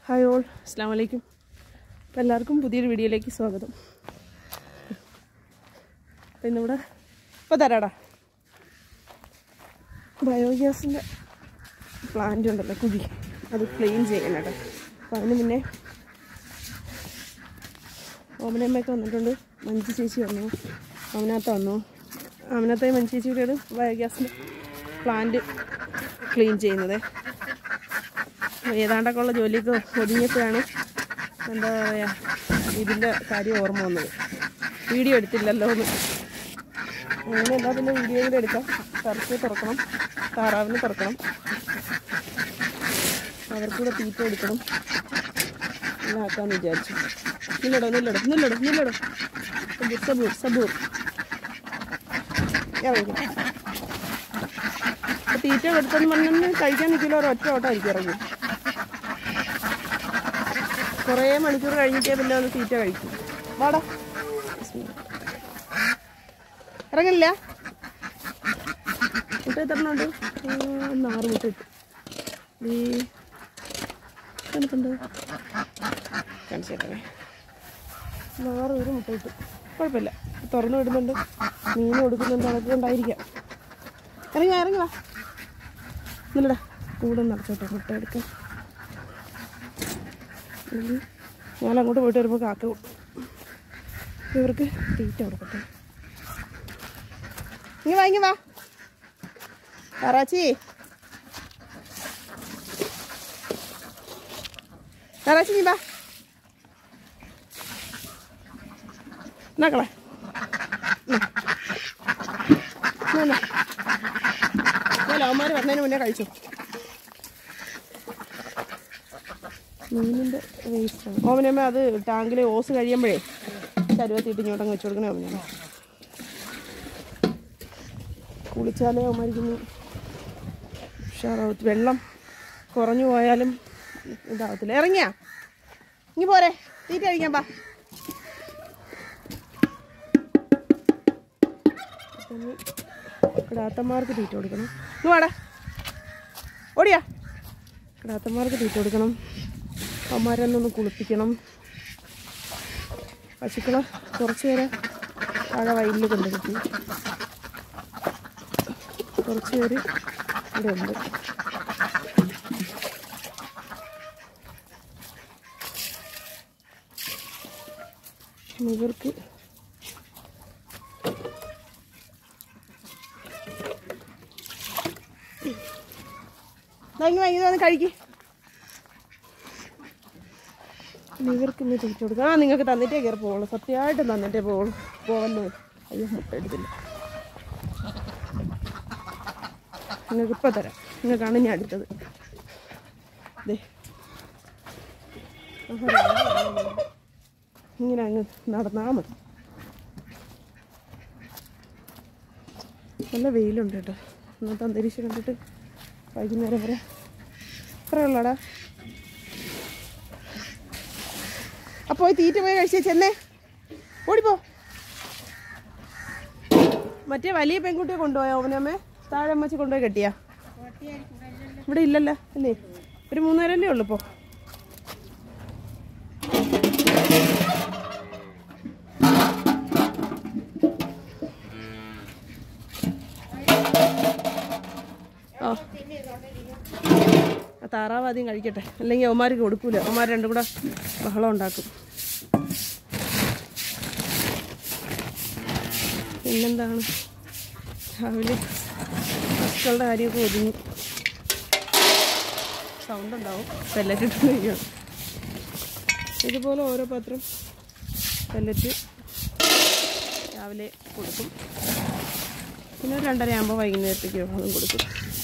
Hi all അസ്സാം വലൈക്കും അപ്പോൾ എല്ലാവർക്കും പുതിയൊരു വീഡിയോയിലേക്ക് സ്വാഗതം അപ്പം ഇന്നിവിടെ ഇപ്പോൾ തരാടാ ബയോഗ്യാസിൻ്റെ പ്ലാന്റ് ഉണ്ടല്ലോ കുഴി അത് ക്ലീൻ ചെയ്യണം കേട്ടോ അപ്പോൾ അതിന് മുന്നേ ഓമനമ്മയൊക്കെ വന്നിട്ടുണ്ട് മഞ്ജു ചേച്ചി വന്നു ഓമനാത്ത വന്നു ഓമനാത്തയും മഞ്ജു ചേച്ചിയുടെയാണ് ബയോഗ്യാസിൻ്റെ പ്ലാന്റ് ക്ലീൻ ചെയ്യുന്നത് ഏതാണ്ടൊക്കെ ഉള്ള ജോലിയൊക്കെ ഒതുങ്ങിയപ്പോഴാണ് എന്താ പറയുക ഇതിൻ്റെ കാര്യം ഓർമ്മ വന്നത് വീഡിയോ എടുത്തില്ലല്ലോ എന്ന് അങ്ങനെ എന്താ പിന്നെ വീഡിയോ കൂടെ എടുക്കാം ടർക്കി തുറക്കണം താറാവിന് തുറക്കണം അവർക്കൂടെ തീറ്റ എടുക്കണം എല്ലാം ആക്കാമെന്ന് വിചാരിച്ചു നില്ലടോ നില്ലടോ നില്ലടോ നില്ലടോ സബൂർ സബൂർ സബൂർ ഇറങ്ങി അപ്പോൾ തീറ്റ കൊടുത്തെന്ന് പറഞ്ഞാൽ കഴിക്കാൻ നിൽക്കില്ല ഒരൊറ്റ ഓട്ടമായിരിക്കും ഇറങ്ങി കുറേ മണിക്കൂർ കഴിഞ്ഞിട്ടേ പിന്നെ ഒന്ന് തീറ്റ കഴിക്കും വാടാ ഇറങ്ങില്ല മുട്ട എത്രണ്ണുണ്ട് നാറ് മുട്ട ഇട്ടു ഈ കണ്ടിട്ടുണ്ട് കാണിച്ചേക്കണേ നാറ് ഒരു മുട്ട ഇട്ടു കുഴപ്പമില്ല തുറന്നു വിടുന്നുണ്ട് മീൻ കൊടുക്കുന്നുണ്ട് അതൊക്കെ ഉണ്ടായിരിക്കാം ഇറങ്ങി വാ, ഇറങ്ങി വാ ഇല്ലടാ കൂടെ നടച്ചോട്ടെ മുട്ട എടുക്കാൻ ഉം. ഞാൻ അങ്ങോട്ട് പോയിട്ട് വരുമ്പോൾ കാക്ക കൊടുക്കും ഇവർക്ക് തീറ്റ കൊടുക്കട്ടെ ഇങ്ങ വാ ഇങ്ങ വാ കറാച്ചി കറാച്ചി നീ വാ നോക്കളെ അവന്മാർ വരുന്നതിന് മുന്നേ കഴിച്ചു മീനിൻ്റെ വേസ്റ്റാണ് ഓമനമ്മ അത് ടാങ്കിൽ ഓസ് കഴിയുമ്പോഴേ ചരുവത്തിട്ട് ഇങ്ങോട്ടങ്ങ് വെച്ച് കൊടുക്കണേ ഓമന കുളിച്ചാലേ അവന്മാരിക്കുന്നു ഉഷാറാവത്ത് വെള്ളം കുറഞ്ഞു പോയാലും ഇതാവത്തില്ല ഇറങ്ങിയാ ഇങ്ങി പോരെ തീറ്റ കഴിക്കാൻ പാ കിടാത്തന്മാർക്ക് തീറ്റ കൊടുക്കണം ഇങ്ങ് വാടാ ഓടിയാ കിടാത്തന്മാർക്ക് തീറ്റ കൊടുക്കണം അമ്മമാരെന്നൊന്ന് കുളിപ്പിക്കണം പശുക്കളെ കുറച്ച് നേരെ താഴെ വയലിൽ കൊണ്ടുവരുത്തി കുറച്ച് പേര് ഇവിടെ ഉണ്ട് ഇവർക്ക് വാങ്ങി വാങ്ങി വന്ന് കഴിക്കും ഇനി ഇവർക്ക് ഇന്ന് തിരിച്ചു കൊടുക്കാം ആ നിങ്ങൾക്ക് തന്നിട്ടേ കയറി പോവുള്ളൂ സത്യമായിട്ടും തന്നിട്ടേ പോവുള്ളൂ പോവല്ലോ അയ്യോ മുട്ട എടുത്തില്ല നിങ്ങൾക്ക് ഇപ്പം തരാം നിങ്ങൾക്കാണ് ഞാൻ അടുത്തത് ദേ ആഹാ, ഇങ്ങനെ അങ്ങ് നടന്നാൽ മതി നല്ല വെയിലുണ്ട് കേട്ടോ ഇന്നത്തെ അന്തരീക്ഷം കണ്ടിട്ട് വൈകുന്നേരം വരെ എത്ര ഉള്ളടാ അപ്പോൾ പോയി തീറ്റ പോയി കഴിച്ചേ ചെന്നേ ഓടിപ്പോ മറ്റേ വലിയ പെൺകുട്ടിയെ കൊണ്ടുപോയോ അവനമ്മേ താഴെ അമ്മച്ചി കൊണ്ടുപോയി കെട്ടിയാ ഇവിടെ ഇല്ലല്ലോ അല്ലേ ഒരു മൂന്നേരല്ലേ ഉള്ളു ഇപ്പോൾ ആ ആ താറാവ് ആദ്യം കഴിക്കട്ടെ അല്ലെങ്കിൽ അവന്മാർക്ക് കൊടുക്കൂല അവന്മാർ രണ്ടും കൂടെ ബഹളം ഉണ്ടാക്കും പിന്നെന്താണ് രാവിലെ മക്കളുടെ കാര്യമൊക്കെ ഒതുങ്ങി സൗണ്ട് ഉണ്ടാവും പെല്ലറ്റ് ഇട്ട് കഴിയണം ഇതുപോലെ ഓരോ പാത്രം പെല്ലറ്റ് രാവിലെ കൊടുക്കും പിന്നെ ഒരു രണ്ടര ആകുമ്പോൾ വൈകുന്നേരത്തേക്ക് അതും കൊടുക്കും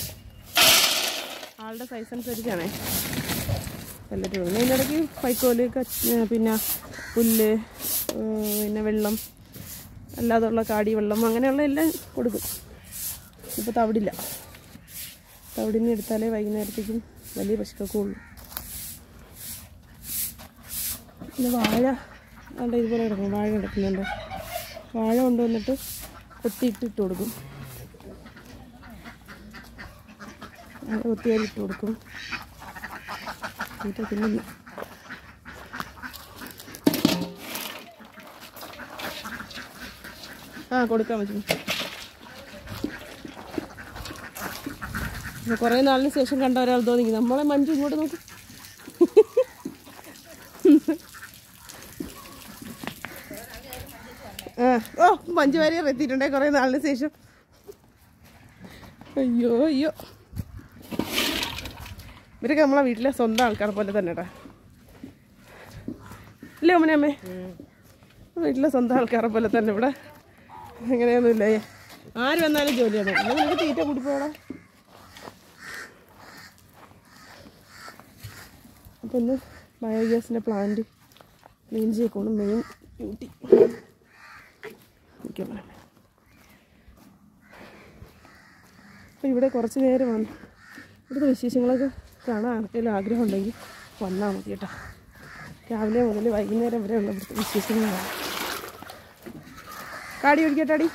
ആളുടെ സൈസ് അനുസരിച്ചാണേ പെല്ലറ്റ് കൊടുക്കുന്നത് അതിനിടയ്ക്ക് വൈക്കോല് കച്ച് പിന്നെ പുല്ല് ഏർ പിന്നെ വെള്ളം അല്ലാതുള്ള കാടി വെള്ളം അങ്ങനെയുള്ള എല്ലാം കൊടുക്കും ഇപ്പോൾ തവിടില്ല തവിടിന് എടുത്താലേ വൈകുന്നേരത്തേക്കും വലിയ പശുക്കൊക്കെ ഉള്ളൂ പിന്നെ വാഴ കണ്ട ഇതുപോലെ കിടക്കും വാഴ കിടക്കുന്നുണ്ട് വാഴ കൊണ്ടുവന്നിട്ട് കൊത്തിയിട്ടിട്ട് കൊടുക്കും വാഴ കൊത്തിയാൽ ഇട്ട് കൊടുക്കും തീറ്റ തിന്നുന്നു ആ കൊടുക്കാൻ പറ്റും ഇത് കുറേ നാളിന് ശേഷം കണ്ട ഒരാൾ തോന്നി നമ്മളെ മഞ്ജു ഇങ്ങോട്ട് നോക്കും ആ ഓ മഞ്ജു വാര്യർ എത്തിയിട്ടുണ്ടേ കുറേ നാളിന് ശേഷം അയ്യോ അയ്യോ ഇവരൊക്കെ നമ്മളെ വീട്ടിലെ സ്വന്തം ആൾക്കാരെ പോലെ തന്നെ കേട്ടാ ഇല്ലേ അമ്മനമ്മേ വീട്ടിലെ സ്വന്തം ആൾക്കാരെ പോലെ തന്നെ ഇവിടെ അങ്ങനെയൊന്നുമില്ല ആര് വന്നാലും ജോലിയാണ് എന്നാൽ നിനക്ക് തീറ്റ കൂടിപ്പോടാ അപ്പോൾ ഒന്ന് ബയോഗ്യാസിൻ്റെ പ്ലാന്റ് ക്ലീൻ ചെയ്യിക്കണം മെയിൻ ഡ്യൂട്ടി നിൽക്കാൻ പറയാം അപ്പോൾ ഇവിടെ കുറച്ച് നേരം വന്നു ഇവിടുത്തെ വിശേഷങ്ങളൊക്കെ കാണാൻ ആർക്കെങ്കിലും ആഗ്രഹം ഉണ്ടെങ്കിൽ വന്നാൽ മതി കേട്ടോ രാവിലെ മുതൽ വൈകുന്നേരം വരെ ഉള്ള ഇവിടുത്തെ വിശേഷങ്ങളാണ് കാടി ഒഴിക്കട്ടാടി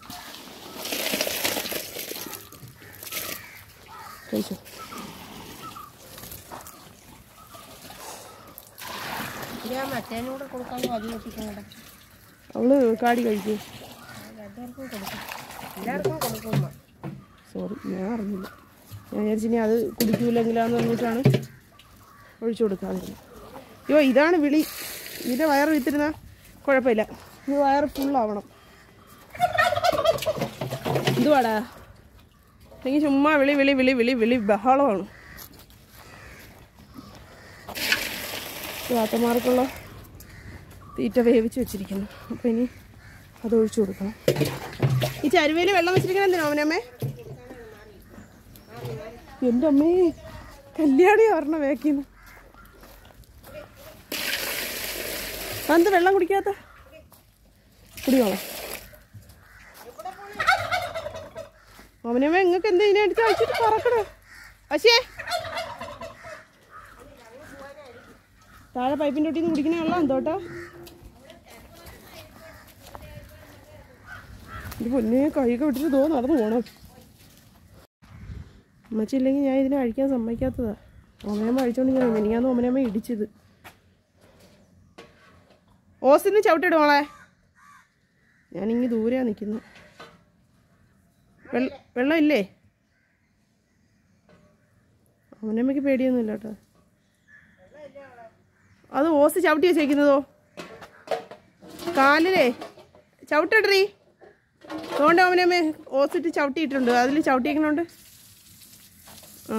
കഴിച്ചോ ഞാൻ മറ്റേനും കൂടെ കൊടുക്കാൻ വഴി വെട്ടിക്കണടാ അവള് കാടി കഴിക്കൂ രണ്ടുപേർക്കും കൊടുക്കും എല്ലാവർക്കും കൊടുക്കും സോറി ഞാൻ അറിഞ്ഞില്ല ഞാൻ വിചാരിച്ചു ഇനി അത് കുടിക്കൂലെങ്കിലാന്ന് പറഞ്ഞിട്ടാണ് ഒഴിച്ചു കൊടുക്കാതിരുന്നത് അയ്യോ ഇതാണ് വിളി ഇതിൻ്റെ വയറ് വിത്തിരുന്ന കുഴപ്പമില്ല ഇത് വയറ് ഫുള്ളാവണം എന്തുവാടാ എനിക്ക് ചുമ്മാ വിളി വിളി വിളി വിളി വിളി ബഹളമാണ് വാത്തമാർക്കുള്ള തീറ്റ വേവിച്ച് വെച്ചിരിക്കുന്നു അപ്പോൾ ഇനി അത് ഒഴിച്ചു കൊടുക്കണം ഈ ചരുവയിൽ വെള്ളം വെച്ചിരിക്കണം എന്തിനാ അവനമ്മേ എൻ്റെ അമ്മേ കല്യാണി പറഞ്ഞ വേക്കിന്ന് എന്ത് വെള്ളം കുടിക്കാത്ത കുടിയോളാം അവനമ്മ നിങ്ങൾക്ക് എന്താ ഇതിനെ എടുത്ത് അഴിച്ചിട്ട് പറക്കണേ അശേ താഴെ പൈപ്പിൻ്റെ ഒട്ടിന്ന് കുടിക്കണ വെള്ളം എന്തോട്ടാ ഇത് പൊന്നെ കൈയൊക്കെ വിട്ടിട്ട് തോ നടന്നു പോണം അമ്മച്ചി ഇല്ലെങ്കിൽ ഞാൻ ഇതിനെ അഴിക്കാൻ സമ്മതിക്കാത്തതാ ഓമനമ്മ അഴിച്ചോണ്ട് ഞാൻ മെനിങ്ങാന്ന് ഓമനമ്മ ഇടിച്ചത് ഓസിന് ചവിട്ടിടും മോളെ ഞാനിങ്ങ് ദൂരെയാ നിൽക്കുന്നു വെള്ള വെള്ളം ഇല്ലേ ഓമനമ്മയ്ക്ക് പേടിയൊന്നുമില്ല കേട്ടോ അത് ഓസ് ചവിട്ടി വെച്ചേക്കുന്നതോ കാലിലേ ചവിട്ടിടറി അതുകൊണ്ട് അവനമ്മേ ഓസിട്ട് ചവിട്ടിയിട്ടുണ്ട് അതിൽ ചവിട്ടിയേക്കണോണ്ട് ആ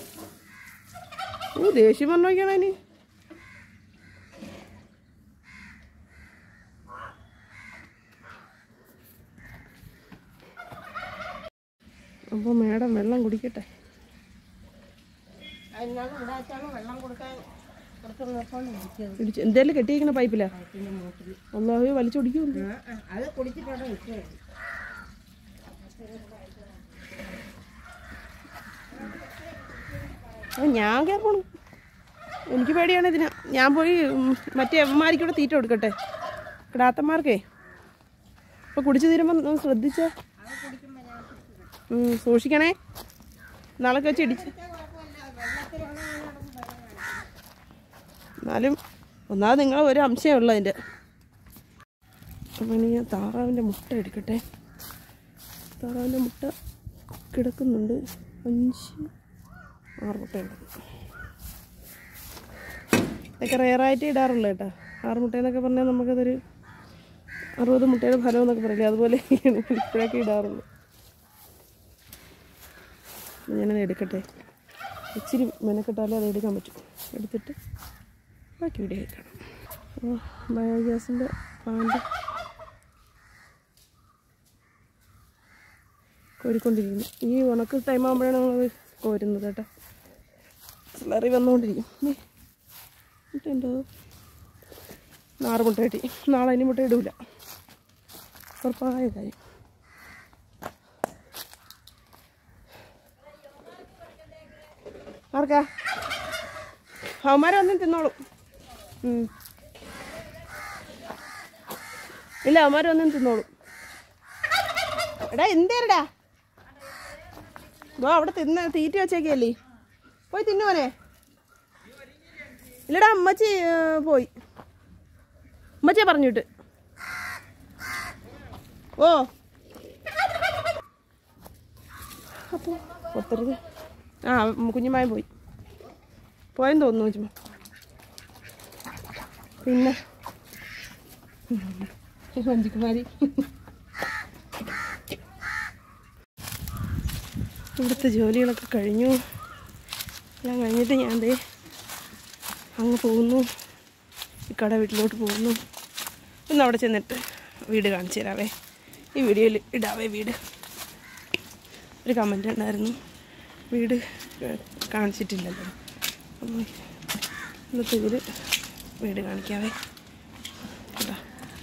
ഓ ദേഷ്യം പറഞ്ഞു നോക്കിയാണോ ഇനി അപ്പോൾ മേഡം വെള്ളം കുടിക്കട്ടെ അതിനാണ് ഇവിടെ വെച്ചാണ് വെള്ളം കൊടുക്കാൻ കൊടുക്കുന്നപ്പോൾ ഇരിക്കുന്നത് ഇടിച്ച് എന്തേലും കെട്ടിയിരിക്കണ പൈപ്പിലാ പിന്നെ മൂട്ടിൽ ഒന്നാമത് വലിച്ചൊടിക്കുന്നുണ്ട് അത് കുടിച്ചിട്ടവിടെ നിൽക്കുകയാണ് ആ ഞാൻ കയറണം എനിക്ക് പേടിയാണ് ഇതിന് ഞാൻ പോയി ഉം, മറ്റേ അമ്മമാർക്കൂടെ തീറ്റ കൊടുക്കട്ടെ കിടാത്തന്മാർക്കേ അപ്പോൾ കുടിച്ചു തീരുമ്പോൾ ഒന്ന് ശ്രദ്ധിച്ചേ ഉം, സൂക്ഷിക്കണേ നാളെ വെച്ച് ഇടിച്ച് എന്നാലും ഒന്നാമത് നിങ്ങൾ ഒരു അംശമേ ഉള്ളൂ അതിൻ്റെ അപ്പം ഇനി ഞാൻ താറാവിൻ്റെ മുട്ട എടുക്കട്ടെ താറാവിൻ്റെ മുട്ട കിടക്കുന്നുണ്ട് അഞ്ച് ആറ് മുട്ട കിടക്കും ഇതൊക്കെ റെയറായിട്ട് ഇടാറുള്ളൂ കേട്ടോ ആറ് മുട്ട എന്നൊക്കെ പറഞ്ഞാൽ നമുക്കതൊരു അറുപത് മുട്ടയുടെ ഫലം എന്നൊക്കെ പറയില്ലേ അതുപോലെ ഇപ്പോഴൊക്കെ ഇടാറുള്ളൂ അപ്പോൾ ഞാനത് എടുക്കട്ടെ ഇച്ചിരി മെനക്കെട്ടാലേ അത് എടുക്കാൻ പറ്റും എടുത്തിട്ട് ബാക്കി വീഡിയോ കഴിക്കണം അപ്പോൾ ബയോഗ്യാസിൻ്റെ പ്ലാന്റ് കോരിക്കൊണ്ടിരിക്കുന്നു ഈ ഉണക്ക് ടൈം ആകുമ്പോഴാണ് നമ്മൾ കോരുന്നത് കേട്ടോ സ്ലറി വന്നുകൊണ്ടിരിക്കും നീ മുട്ട ഉണ്ടോ നാറ് മുട്ട കിട്ടി നാളെ ഇനി മുട്ട ഇടൂല ഉറപ്പായ കാര്യം ആർക്കാ അവന്മാരെ വന്നും തിന്നോളും ഉം. ഇല്ല അവന്മാർ വന്നും തിന്നോളും എടാ എന്തേരടാ ഇതോ അവിടെ തിന്ന തീറ്റ വെച്ചേക്കല്ലേ പോയി തിന്നുവനെ ഇല്ലടാ അമ്മച്ചി ഏ, പോയി അമ്മച്ചിയെ പറഞ്ഞിട്ട് ഓ അപ്പോൾ ഒത്തരുത് ആ കുഞ്ഞുമായ പോയി പോയെന്ന് തോന്നുന്നു ചുമ്മാ പിന്നെ മഞ്ജുകുമാരി ഇവിടുത്തെ ജോലികളൊക്കെ കഴിഞ്ഞു എല്ലാം കഴിഞ്ഞിട്ട് ഞാൻ ദേ അങ്ങ് പോകുന്നു ഇക്കട വീട്ടിലോട്ട് പോകുന്നു ഒന്ന് അവിടെ ചെന്നിട്ട് വീട് കാണിച്ചു തരാവേ ഈ വീഡിയോയിൽ ഇടാവേ വീട് ഒരു കമൻ്റ് ഉണ്ടായിരുന്നു വീട് ഏഹ്, കാണിച്ചിട്ടില്ലല്ലോ അപ്പോൾ ഇന്നത്തെ ഇതിൽ വീട് കാണിക്കാവേ കേട്ടോ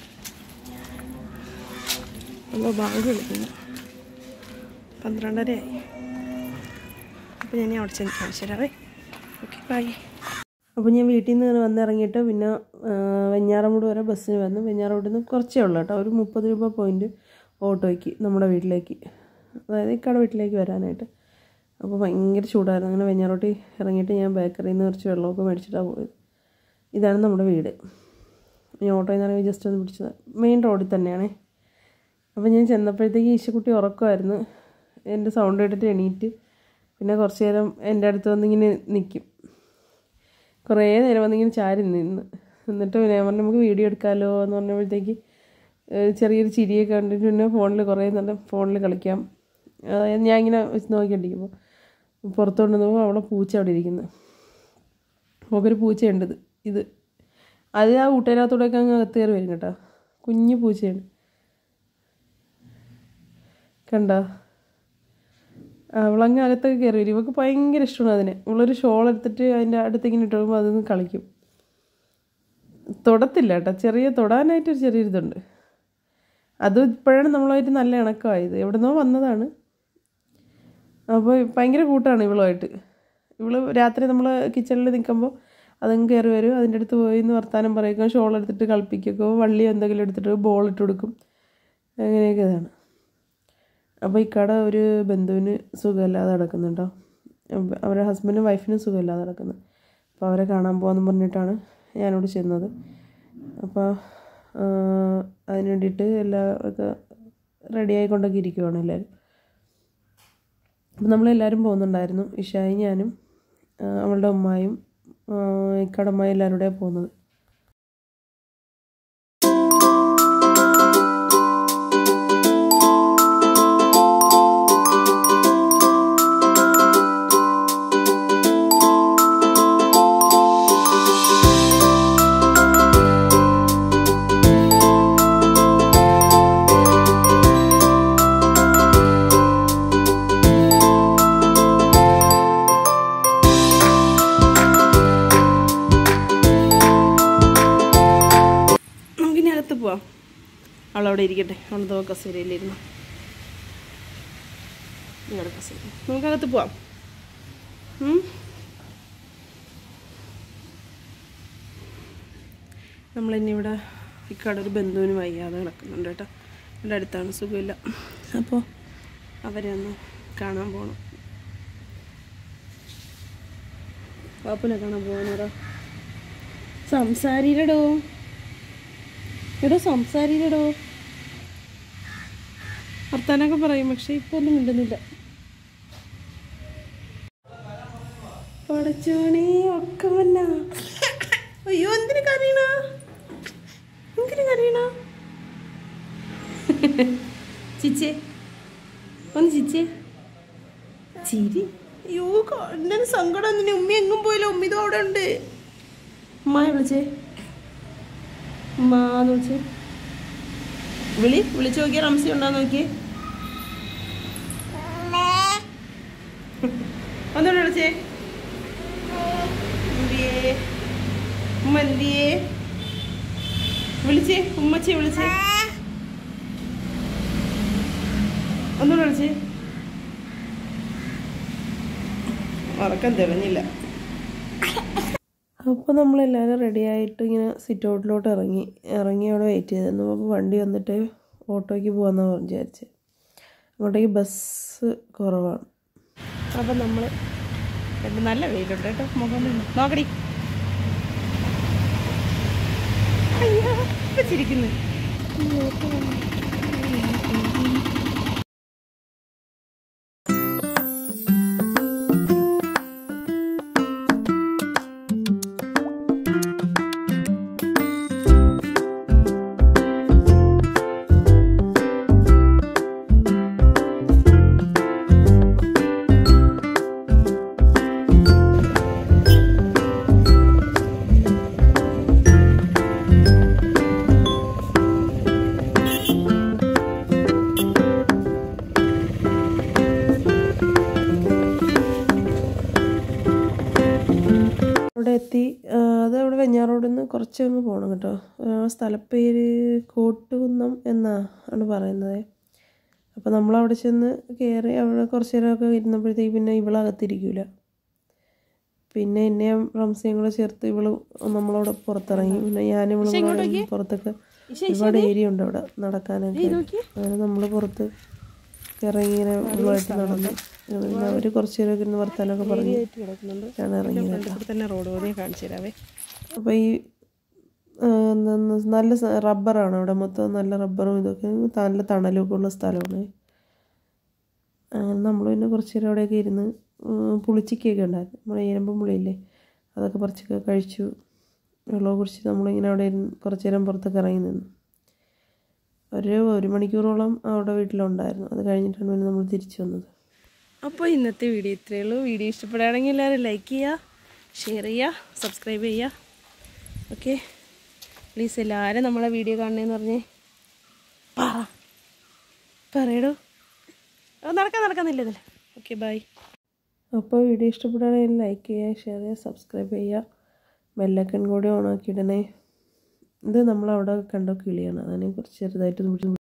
അപ്പോൾ ബാങ്ക് വിളിക്കുന്നു പന്ത്രണ്ടരയായി അപ്പോൾ ഞാൻ ഇനി അവിടെ ചെന്ന് കാണിച്ചു തരാവേ ഓക്കെ ബൈ അപ്പോൾ ഞാൻ വീട്ടിൽ നിന്ന് വന്നിറങ്ങിയിട്ട് പിന്നെ ആ, വെഞ്ഞാറമൂട് വരെ ബസ്സിന് വന്നു വെഞ്ഞാറമൂടിൽ നിന്ന് കുറച്ചേ ഉള്ളൂ കേട്ടോ ഒരു മുപ്പത് രൂപ പോയിൻറ്റ് ഓട്ടോയ്ക്ക് നമ്മുടെ വീട്ടിലേക്ക് അതായത് ഇക്കടെ വീട്ടിലേക്ക് വരാനായിട്ട് അപ്പോൾ ഭയങ്കര ചൂടായിരുന്നു അങ്ങനെ വെഞ്ഞാറോട്ടി ഇറങ്ങിയിട്ട് ഞാൻ ബേക്കറിയിൽ നിന്ന് കുറച്ച് വെള്ളമൊക്കെ മേടിച്ചിട്ടാണ് പോയത് ഇതാണ് നമ്മുടെ വീട് ഞാൻ ഓട്ടോയിൽ നിന്ന് ഇറങ്ങി ജസ്റ്റ് ഒന്ന് പിടിച്ചത് മെയിൻ റോഡിൽ തന്നെയാണേ അപ്പോൾ ഞാൻ ചെന്നപ്പോഴത്തേക്ക് ഈശക്കുട്ടി ഉറക്കമായിരുന്നു എൻ്റെ സൗണ്ട് കേട്ടിട്ട് എണീറ്റ് പിന്നെ കുറച്ച് നേരം എൻ്റെ അടുത്ത് വന്നിങ്ങനെ നിൽക്കും കുറേ നേരം വന്നിങ്ങനെ ചാരി നിന്ന് എന്നിട്ട് പിന്നെ ഞാൻ പറഞ്ഞു നമുക്ക് വീഡിയോ എടുക്കാമല്ലോ എന്ന് പറഞ്ഞപ്പോഴത്തേക്ക് ഏഹ് ചെറിയൊരു ചിരിയൊക്കെ കണ്ടിട്ട് പിന്നെ ഫോണിൽ കുറേ നല്ല ഫോണിൽ കളിക്കാം അതായത് ഞാൻ ഇങ്ങനെ വെച്ച് നോക്കിക്കൊണ്ടിരിക്കുമ്പോൾ പുറത്തോട്ട് നോക്കുമ്പോൾ അവിടെ പൂച്ച അവിടെ ഇരിക്കുന്നു ഒരു പൂച്ചയുണ്ട് ഇത് ഇത് അത് ആ ഊട്ടയിനകത്തൂടെയൊക്കെ അങ്ങ് അകത്ത് കയറി വരും കേട്ടോ കുഞ്ഞു പൂച്ചയാണ് കണ്ടോ അവളങ്ങ് അകത്തൊക്കെ കയറി വരും ഇവൾക്ക് ഭയങ്കര ഇഷ്ടമാണ് അതിനെ ഇവളൊരു ഷോൾ എടുത്തിട്ട് അതിൻ്റെ അടുത്ത് ഇങ്ങനെ ഇട്ട് കഴിയുമ്പോൾ അതൊന്ന് കളിക്കും തൊടത്തില്ല കേട്ടോ ചെറിയ തൊടാനായിട്ടൊരു ചെറിയൊരിതുണ്ട് അത് ഇപ്പോഴാണ് നമ്മളായിട്ട് നല്ല ഇണക്കമായത് എവിടുന്നോ വന്നതാണ് അപ്പോൾ ഭയങ്കര കൂട്ടാണ് ഇവളുമായിട്ട് ഇവള് രാത്രി നമ്മൾ കിച്ചണിൽ നിൽക്കുമ്പോൾ അതങ്ങ് കയറി വരും അതിൻ്റെ അടുത്ത് പോയി എന്ന് വർത്താനം പറയുക ഷോൾ എടുത്തിട്ട് കളിപ്പിക്കുകയോ വള്ളി എന്തെങ്കിലും എടുത്തിട്ട് ബോൾ ഇട്ട് കൊടുക്കും അങ്ങനെയൊക്കെ ഇതാണ് അപ്പോൾ ഇക്കട ഒരു ബന്ധുവിന് സുഖമില്ലാതെ നടക്കുന്നുണ്ടോ അപ്പൊ അവരുടെ ഹസ്ബൻഡും വൈഫിനും സുഖമില്ലാതെ നടക്കുന്നു അപ്പോൾ അവരെ കാണാൻ പോകാമെന്ന് പറഞ്ഞിട്ടാണ് ഞാനിവിടെ ചെന്നത് അപ്പോൾ അതിന് വേണ്ടിയിട്ട് എല്ലാ ഒക്കെ റെഡി ആയിക്കൊണ്ടൊക്കെ ഇരിക്കുവാണ് എല്ലാവരും അപ്പം നമ്മളെല്ലാവരും പോകുന്നുണ്ടായിരുന്നു ഇഷായി ഞാനും ആ, അവളുടെ ഉമ്മായും ആ, ഇക്കടെ ഉമ്മായും എല്ലാവരും കൂടെ പോകുന്നത് നമുക്കിനി അകത്ത് പോവാം അവളവിടെ ഇരിക്കട്ടെ അവൾ തോ കസേരയിലിരുന്നു നിങ്ങളുടെ കസേര നമുക്കകത്ത് പോവാം ഉം? നമ്മളിനി ഇവിടെ ഇക്കടെ ഒരു ബന്ധുവിന് വയ്യാതെ കിടക്കുന്നുണ്ട് കേട്ടോ എൻ്റെ അടുത്താണ് സുഖമില്ല അപ്പോൾ അവരെ ഒന്ന് കാണാൻ പോകണം പാപ്പനെ കാണാൻ പോകാനോടാ സംസാരിക്കടോ എടോ സംസാരിക്കടോ വർത്താനൊക്കെ പറയും പക്ഷെ ഇപ്പൊ ഒന്നും മിണ്ടുന്നില്ല പടച്ചോണേ ഒക്കെ വന്ന അയ്യോ എന്തിനു കരയണ എന്തിനു കരയണ ചിച്ചേ ഒന്ന് ചിച്ചേ ചിരി അയ്യോ എന്നെ സങ്കടം എന്തിനു ഉമ്മ എങ്ങും പോയില്ല ഉമ്മ ഇതോ അവിടെ ഉണ്ട് ഉമ്മായ വിളിച്ചേ ഉമ്മാന്ന് വിളിച്ചേ വിളി വിളിച്ചു നോക്കിയ റംസി ഉണ്ടോന്ന് നോക്കിയേ ഒന്നുകൂടെ വിളിച്ചേ എന്തിയേ ഉമ്മ എന്തിയേ വിളിച്ചേ ഉമ്മച്ചി വിളിച്ചേ ഒന്നുകൂടെ വിളിച്ചേ ഉറക്കം തെളിഞ്ഞില്ല അപ്പോൾ നമ്മളെല്ലാവരും റെഡി ആയിട്ട് ഇങ്ങനെ സിറ്റ് ഔട്ടിലോട്ട് ഇറങ്ങി ഇറങ്ങി അവിടെ വെയിറ്റ് ചെയ്തിരുന്നു അപ്പോൾ വണ്ടി വന്നിട്ട് ഓട്ടോയ്ക്ക് പോകാമെന്നാണ് വിചാരിച്ചത് അങ്ങോട്ടേക്ക് ബസ് കുറവാണ് അപ്പം നമ്മൾ രണ്ട് നല്ല വെയിലുണ്ട് കേട്ടോ മുഖം നോക്കടി അയ്യോ ഇപ്പം ചിരിക്കുന്നു അവിടെ എത്തി ആ, അത് അവിടെ വെഞ്ഞാറോഡിൽ നിന്ന് കുറച്ച് അങ്ങ് പോകണം കേട്ടോ ആ, സ്ഥലപ്പേര് കോട്ടുകുന്നം എന്നാ ആണ് പറയുന്നത് അപ്പോൾ നമ്മളവിടെ ചെന്ന് കയറി അവിടെ കുറച്ച് നേരമൊക്കെ ഇരുന്നപ്പോഴത്തേക്ക് പിന്നെ ഇവളകത്തിരിക്കൂല പിന്നെ എന്നെയും റംസയും കൂടെ ചേർത്ത് ഇവള് നമ്മളവിടെ പുറത്തിറങ്ങി പിന്നെ ഞാനും ഇവളും കൂടെ പുറത്തൊക്കെ ഒരുപാട് ഏരിയ ഉണ്ട് അവിടെ നടക്കാനൊക്കെ അങ്ങനെ നമ്മൾ പുറത്ത് ഇറങ്ങി ഇങ്ങനെ ഇവളുമായിട്ട് നടന്നു പിന്നെ അവർ കുറച്ച് നേരമൊക്കെ ഇരുന്ന് വർത്താനൊക്കെ പറഞ്ഞു കിടക്കുന്നുണ്ട് ഞാൻ ഇറങ്ങി കേട്ടോ ഇവിടെ തന്നെ റോഡ് പോലെ കാണിച്ചു തരാവേ അപ്പോൾ ഈ ആ, എന്താണ് നല്ല സ- റബ്ബറാണ് അവിടെ മൊത്തം നല്ല റബ്ബറും ഇതൊക്കെ നല്ല തണലൊക്കെ ഉള്ള സ്ഥലമാണ് അങ്ങനെ നമ്മൾ പിന്നെ കുറച്ച് നേരം അവിടെയൊക്കെ ഇരുന്ന് ഉം, പുളിച്ചിക്കയൊക്കെ ഉണ്ടായിരുന്നു നമ്മുടെ ഈരമ്പം പുളിയില്ലേ അതൊക്കെ പറിച്ചൊക്കെ കഴിച്ചു വെള്ളമൊക്കെ കുടിച്ച് നമ്മളിങ്ങനെ അവിടെ ഇരുന്ന് കുറച്ച് നേരം പുറത്തൊക്കെ ഇറങ്ങി നിന്നു ഒരു ഒരു മണിക്കൂറോളം അവിടെ വീട്ടിലുണ്ടായിരുന്നു അത് കഴിഞ്ഞിട്ടാണ് പിന്നെ നമ്മൾ തിരിച്ചു വന്നത് അപ്പോൾ ഇന്നത്തെ വീഡിയോ ഇത്രയേ ഉള്ളൂ വീഡിയോ ഇഷ്ടപ്പെടുകയാണെങ്കിൽ എല്ലാവരും ലൈക്ക് ചെയ്യുക ഷെയർ ചെയ്യുക സബ്സ്ക്രൈബ് ചെയ്യുക ഓക്കെ പ്ലീസ് എല്ലാവരും നമ്മളെ വീഡിയോ കാണണേന്ന് പറഞ്ഞേ പറ പറയടോ അത് നടക്കാൻ നടക്കുന്നില്ല ഇതിൽ ഓക്കെ ബൈ അപ്പോൾ വീഡിയോ ഇഷ്ടപ്പെടുകയാണെങ്കിൽ ലൈക്ക് ചെയ്യുക ഷെയർ ചെയ്യുക സബ്സ്ക്രൈബ് ചെയ്യുക ബെല്ലൈക്കൺ കൂടി ഓൺ ആക്കിയിടണേ ഇത് നമ്മളവിടെ കണ്ട കിളിയാണ് അതിനെ കുറച്ച് ചെറുതായിട്ട് പിടിച്ച്